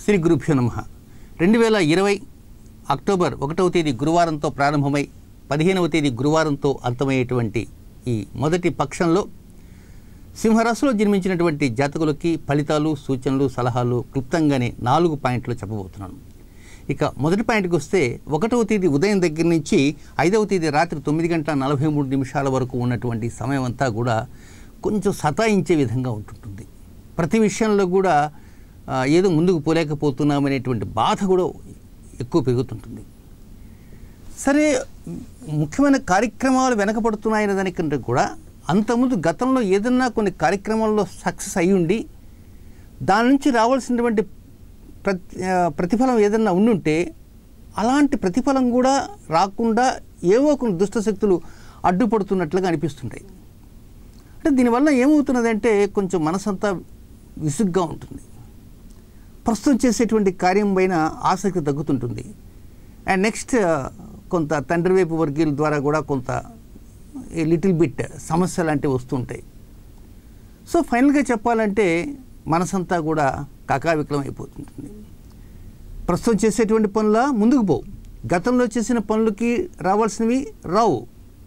శ్రీ గురుభ్యో నమ రెండు వేల ఇరవై అక్టోబర్ ఒకటవ తేదీ గురువారంతో ప్రారంభమై పదిహేనవ తేదీ గురువారంతో అంతమయ్యేటువంటి ఈ మొదటి పక్షంలో సింహరాశిలో జన్మించినటువంటి జాతకులకి ఫలితాలు సూచనలు సలహాలు క్లుప్తంగానే నాలుగు పాయింట్లు చెప్పబోతున్నాను ఇక మొదటి పాయింట్కి వస్తే ఒకటవ తేదీ ఉదయం దగ్గర నుంచి ఐదవ తేదీ రాత్రి తొమ్మిది గంటల నలభై మూడు నిమిషాల వరకు ఉన్నటువంటి సమయం అంతా కూడా కొంచెం సతాయించే విధంగా ఉంటుంటుంది ప్రతి విషయంలో కూడా ఆ, ఏదో ముందుకు పోలేకపోతున్నామనేటువంటి బాధ కూడా ఎక్కువ పెరుగుతుంటుంది సరే ముఖ్యమైన కార్యక్రమాలు వెనకబడుతున్నాయనే దానికంటే కూడా అంతకుముందు గతంలో ఏదన్నా కొన్ని కార్యక్రమాల్లో సక్సెస్ అయి ఉండి దాని నుంచి రావాల్సినటువంటి ప్రతి ఆ, ప్రతిఫలం ఏదన్నా ఉండుంటే అలాంటి ప్రతిఫలం కూడా రాకుండా ఏవో కొన్ని దుష్టశక్తులు అడ్డుపడుతున్నట్లుగా అనిపిస్తుంటాయి అంటే దీనివల్ల ఏమవుతున్నదంటే కొంచెం మనసంతా విసుగ్గా ఉంటుంది ప్రస్తుతం చేసేటువంటి కార్యం పైన ఆసక్తి తగ్గుతుంటుంది అండ్ నెక్స్ట్ కొంత తండ్రి వైపు వర్గీయుల ద్వారా కూడా కొంత లిటిల్ బిట్ సమస్య లాంటివి వస్తుంటాయి సో ఫైనల్గా చెప్పాలంటే మనసంతా కూడా కకావికలం అయిపోతుంటుంది ప్రస్తుతం చేసేటువంటి పనుల ముందుకు పోవు గతంలో చేసిన పనులకి రావాల్సినవి రావు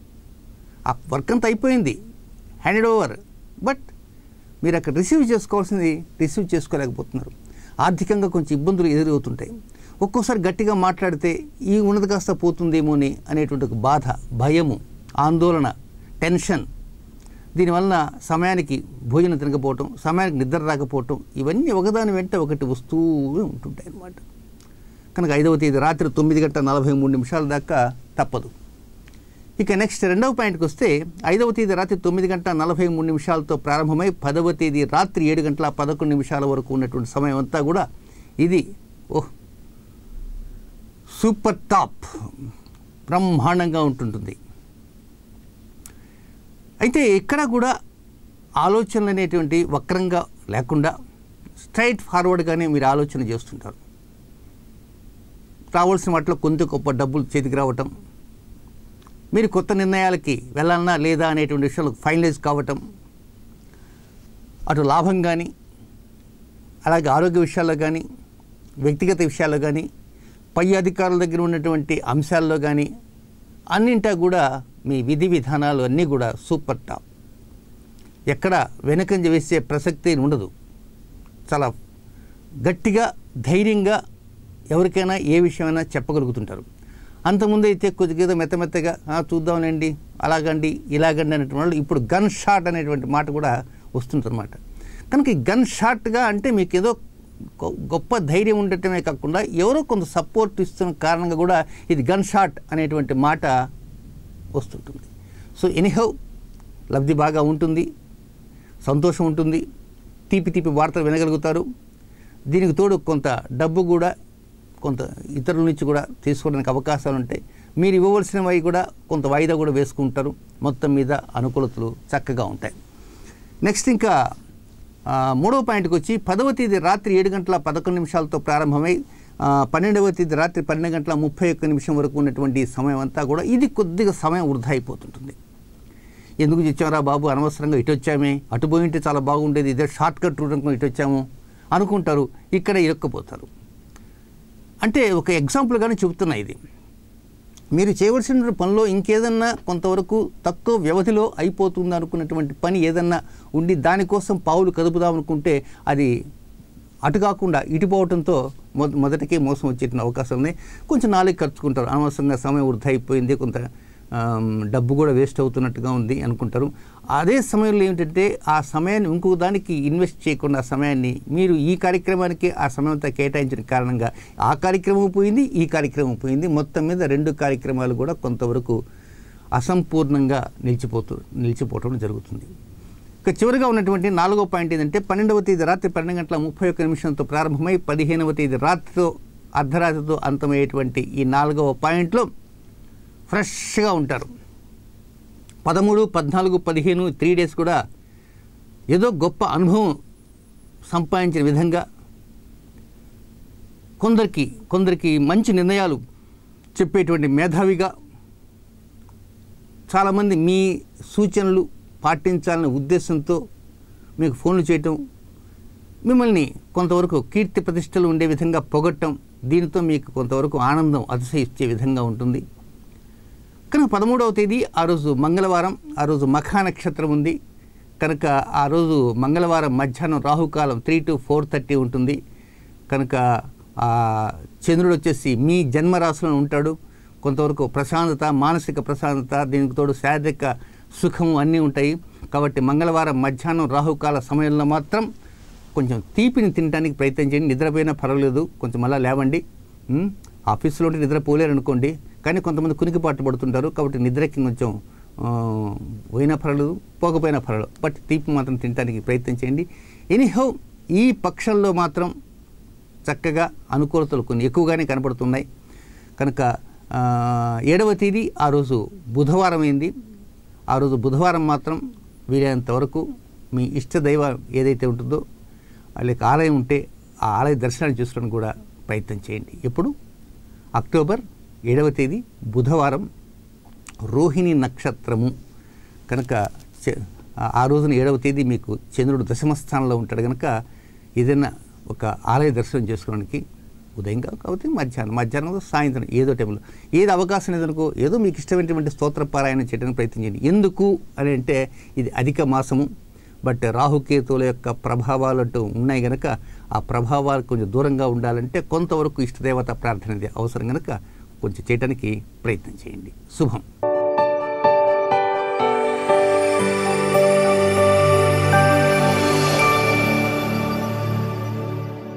ఆ వర్క్ అంతా అయిపోయింది హ్యాండెడ్ ఓవర్ బట్ మీరు అక్కడ రిసీవ్ చేసుకోవాల్సింది రిసీవ్ చేసుకోలేకపోతున్నారు ఆర్థికంగా కొంచెం ఇబ్బందులు ఎదురవుతుంటాయి ఒక్కోసారి గట్టిగా మాట్లాడితే ఈ ఉన్నది కాస్త పోతుందేమోని అనేటువంటి ఒక బాధ భయము ఆందోళన టెన్షన్ దీనివలన సమయానికి భోజనం తినకపోవటం సమయానికి నిద్ర రాకపోవటం ఇవన్నీ ఒకదాని వెంట ఒకటి వస్తూ ఉంటుంటాయి అన్నమాట కనుక ఐదవ తేదీ రాత్రి తొమ్మిది గంటల నలభై మూడు నిమిషాల దాకా తప్పదు ఇక నెక్స్ట్ రెండవ పాయింట్కి వస్తే ఐదవ తేదీ రాత్రి తొమ్మిది గంటల నలభై మూడు నిమిషాలతో ప్రారంభమై పదవ తేదీ రాత్రి ఏడు గంటల పదకొండు నిమిషాల వరకు ఉన్నటువంటి సమయం అంతా కూడా ఇది ఓహ్ సూపర్ టాప్ బ్రహ్మాండంగా ఉంటుంటుంది అయితే ఎక్కడ కూడా ఆలోచనలు అనేటువంటి వక్రంగా లేకుండా స్ట్రైట్ ఫార్వర్డ్గానే మీరు ఆలోచన చేస్తుంటారు రావాల్సిన వాటిలో కొంత గొప్ప డబ్బులు చేతికి రావటం మీరు కొత్త నిర్ణయాలకి వెళ్ళాలన్నా లేదా అనేటువంటి విషయాలు ఫైనలైజ్ కావటం అటు లాభం కానీ అలాగే ఆరోగ్య విషయాల్లో కానీ వ్యక్తిగత విషయాల్లో కానీ పై అధికారుల దగ్గర ఉన్నటువంటి అంశాల్లో కానీ అన్నింటా కూడా మీ విధి విధానాలు అన్నీ కూడా సూపర్ టాప్ ఎక్కడ వెనకంజ వేసే ప్రసక్తి ఉండదు చాలా గట్టిగా ధైర్యంగా ఎవరికైనా ఏ విషయమైనా చెప్పగలుగుతుంటారు అంతకుముందు అయితే కొద్దిగా మెత్త మెత్తగా "ఆ, చూద్దాంలేండి అలాగండి ఇలాగండి అనేటువంటి వాళ్ళు ఇప్పుడు గన్ షాట్ అనేటువంటి మాట కూడా వస్తుందన్నమాట కనుక ఈ గన్ షాట్గా అంటే మీకు ఏదో గొ- గొప్ప ధైర్యం ఉండటమే కాకుండా ఎవరో కొంత సపోర్ట్ ఇస్తున్న కారణంగా కూడా ఇది గన్ షాట్ అనేటువంటి మాట వస్తుంటుంది సో ఎనీహౌ లబ్ధి బాగా ఉంటుంది సంతోషం ఉంటుంది తీపి తీపి వార్తలు వినగలుగుతారు దీనికి తోడు కొంత డబ్బు కూడా కొంత ఇతరుల నుంచి కూడా తీసుకోవడానికి అవకాశాలు ఉంటాయి మీరు ఇవ్వవలసినవి కూడా కొంత వాయిదా కూడా వేసుకుంటారు మొత్తం మీద అనుకూలతలు చక్కగా ఉంటాయి నెక్స్ట్ ఇంకా ఆ, మూడవ పాయింట్కి వచ్చి పదవ తేదీ రాత్రి ఏడు గంటల పదకొండు నిమిషాలతో ప్రారంభమై ఆ, పన్నెండవ తేదీ రాత్రి పన్నెండు గంటల ముప్పై ఒక్క నిమిషం వరకు ఉన్నటువంటి ఈ సమయం అంతా కూడా ఇది కొద్దిగా సమయం వృధా అయిపోతుంటుంది ఎందుకు తెచ్చారా బాబు అనవసరంగా ఇటు వచ్చామే అటు పోయి ఉంటే చాలా బాగుండేది ఇదే షార్ట్ కట్ రూట్ అనుకుని ఇటు వచ్చాము అనుకుంటారు ఇక్కడ ఇరక్కపోతారు అంటే ఒక ఎగ్జాంపుల్గానే చెబుతున్నా ఇది మీరు చేయవలసిన పనిలో ఇంకేదన్నా కొంతవరకు తక్కువ వ్యవధిలో అయిపోతుంది అనుకున్నటువంటి పని ఏదన్నా ఉండి దానికోసం పావులు కదుపుదాం అనుకుంటే అది అటు కాకుండా ఇటు పోవడంతో మొ మొదటికే మోసం వచ్చేటువంటి అవకాశం ఉంది కొంచెం నాలుగు ఖర్చుకుంటారు అనవసరంగా సమయం వృధా అయిపోయింది కొంత ఆమ్, డబ్బు కూడా వేస్ట్ అవుతున్నట్టుగా ఉంది అనుకుంటారు అదే సమయంలో ఏమిటంటే ఆ సమయాన్ని ఇంకొక దానికి ఇన్వెస్ట్ చేయకుండా ఆ సమయాన్ని మీరు ఈ కార్యక్రమానికి ఆ సమయం అంతా కేటాయించిన కారణంగా ఆ కార్యక్రమం పోయింది ఈ కార్యక్రమం పోయింది మొత్తం మీద రెండు కార్యక్రమాలు కూడా కొంతవరకు అసంపూర్ణంగా నిలిచిపోతూ నిలిచిపోవటం జరుగుతుంది ఇక చివరిగా ఉన్నటువంటి నాలుగో పాయింట్ ఏంటంటే పన్నెండవ తేదీ రాత్రి పన్నెండు గంటల ముప్పై ఒక్క నిమిషంతో ప్రారంభమై పదిహేనవ తేదీ రాత్రితో అర్ధరాత్రితో అంతమయ్యేటువంటి ఈ నాలుగవ పాయింట్లో ఫ్రెష్గా ఉంటారు పదమూడు పద్నాలుగు పదిహేను త్రీ డేస్ కూడా ఏదో గొప్ప అనుభవం సంపాదించిన విధంగా కొందరికి కొందరికి మంచి నిర్ణయాలు చెప్పేటువంటి మేధావిగా చాలామంది మీ సూచనలు పాటించాలనే ఉద్దేశంతో మీకు ఫోన్లు చేయటం మిమ్మల్ని కొంతవరకు కీర్తి ప్రతిష్టలు ఉండే విధంగా పొగట్టం దీనితో మీకు కొంతవరకు ఆనందం అతిశయిచ్చే విధంగా ఉంటుంది కనుక పదమూడవ తేదీ ఆ రోజు మంగళవారం ఆ రోజు మఖా నక్షత్రం ఉంది కనుక ఆ రోజు మంగళవారం మధ్యాహ్నం రాహుకాలం త్రీ టు ఫోర్ థర్టీ ఉంటుంది కనుక ఆ చంద్రుడు వచ్చేసి మీ జన్మరాశిలో ఉంటాడు కొంతవరకు ప్రశాంతత మానసిక ప్రశాంతత దీనికి తోడు శారీరక సుఖము అన్నీ ఉంటాయి కాబట్టి మంగళవారం మధ్యాహ్నం రాహుకాల సమయంలో మాత్రం కొంచెం తీపిని తినడానికి ప్రయత్నం చేయండి నిద్రపోయినా పర్వాలేదు కొంచెం మళ్ళీ లేవండి ఉమ్, ఆఫీసులో ఉంటే నిద్ర పోలేరు అనుకోండి కానీ కొంతమంది కునికిపాటు పడుతుంటారు కాబట్టి నిద్రకి కొంచెం ఆ, పోయినా పర్వాలేదు పోకపోయినా పర్వాలేదు బట్ తీపి మాత్రం తినడానికి ప్రయత్నం చేయండి ఎనీహౌ ఈ పక్షంలో మాత్రం చక్కగా అనుకూలతలు కొన్ని ఎక్కువగానే కనపడుతున్నాయి కనుక ఆ, ఏడవ తేదీ ఆ రోజు బుధవారం అయింది ఆ రోజు బుధవారం మాత్రం వీలైనంత వరకు మీ ఇష్ట దైవం ఏదైతే ఉంటుందో లేక ఆలయం ఉంటే ఆ ఆలయ దర్శనాన్ని చేసుకోవడానికి కూడా ప్రయత్నం చేయండి ఎప్పుడు అక్టోబర్ ఏడవ తేదీ బుధవారం రోహిణి నక్షత్రము కనుక చ- ఆ- ఆ రోజున ఏడవ తేదీ మీకు చంద్రుడు దశమ స్థానంలో ఉంటాడు కనుక ఏదైనా ఒక ఆలయ దర్శనం చేసుకోవడానికి ఉదయం కాకపోతే మధ్యాహ్నం మధ్యాహ్నం సాయంత్రం ఏదో టైంలో ఏది అవకాశం లేదనుకో ఏదో మీకు ఇష్టమైనటువంటి స్తోత్ర పారాయణం చేయడానికి ప్రయత్నం చేయండి ఎందుకు అని అంటే ఇది అధిక మాసము బట్ రాహుకేతువుల యొక్క ప్రభావాలు అంటూ ఉన్నాయి కనుక ఆ ప్రభావాలు కొంచెం దూరంగా ఉండాలంటే కొంతవరకు ఇష్టదేవత ప్రార్థన అనేది అవసరం కనుక కొంచెం చేయడానికి ప్రయత్నం చేయండి శుభం